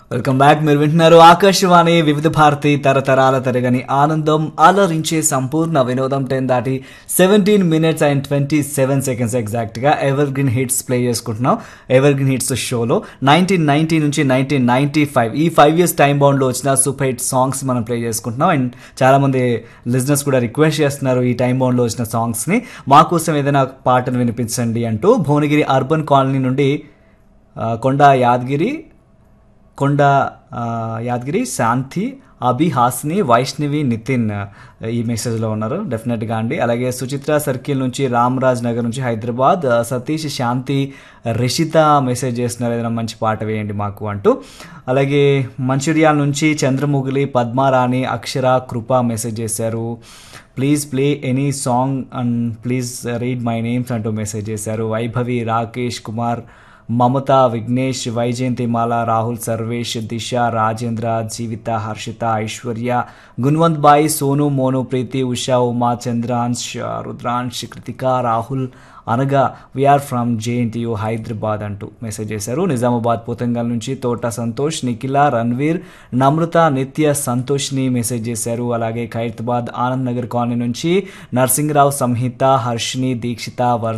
welcome back మీరు వింటున్నారు ఆకాశవాణి వివిధ భారతి తరతరాల తరగని ఆనందం అలరించే సంపూర్ణ వినోదం టెన్ దాటి seventeen minutes and twenty seven seconds ఎగ్జాక్ట్గా ఎవర్ గ్రీన్ హిట్స్ ప్లే చేసుకుంటున్నాం ఎవర్ గ్రీన్ హిట్స్ షోలో నైన్టీన్ నైన్టీ నుంచి నైన్టీన్ నైన్టీ ఫైవ్ ఈ ఫైవ్ ఇయర్స్ టైం బౌండ్లో వచ్చిన సూపర్ హిట్ సాంగ్స్ మనం ప్లే చేసుకుంటున్నాం అండ్ చాలామంది లిజనర్స్ కూడా రిక్వెస్ట్ చేస్తున్నారు ఈ టైం బౌండ్లో వచ్చిన సాంగ్స్ని మా కోసం ఏదైనా పాటను వినిపించండి అంటూ భువనగిరి అర్బన్ కాలనీ నుండి ఆ, కొండ యాదగిరి కొండ ఆ, యాదగిరి శాంతి అభి హాస్ని వైష్ణవి నితిన్ ఆ, ఈ మెసేజ్లో ఉన్నారు డెఫినెట్గా అండి అలాగే సుచిత్ర సర్కిల్ నుంచి రామరాజ్ నగర్ నుంచి హైదరాబాద్ ఆ, సతీష్ శాంతి రిషిత మెసేజ్ చేస్తున్నారు ఏదైనా మంచి పాట వేయండి మాకు అంటూ అలాగే మంచిర్యాల నుంచి చంద్రముగిలి పద్మారాణి అక్షర కృప మెసేజ్ చేశారు please play any song and please read my names అంటూ మెసేజ్ చేశారు వైభవి రాకేష్ కుమార్ మమత విఘ్నేష్ వైజయంతిమాల రాహుల్ సర్వేష్ దిశ రాజేంద్ర జీవిత హర్షిత ఐశ్వర్య గున్వంత్ బాయ్ సోను మోను ప్రీతి ఉషా ఉమా చంద్రాంశ్ రుద్రాంశ్ కృతిక రాహుల్ అనగా వీఆర్ ఫ్రమ్ జేఎన్టీయూ హైదరాబాద్ అంటూ మెసేజ్ చేశారు నిజామాబాద్ పోతంగల్ నుంచి తోట సంతోష్ నిఖిల రణ్వీర్ నమ్రత నిత్య సంతోష్ని మెసేజ్ చేశారు అలాగే ఖైరతాబాద్ ఆనంద్ నగర్ కాలనీ నుంచి నర్సింగ్రావు సంహిత హర్షిని దీక్షిత వర్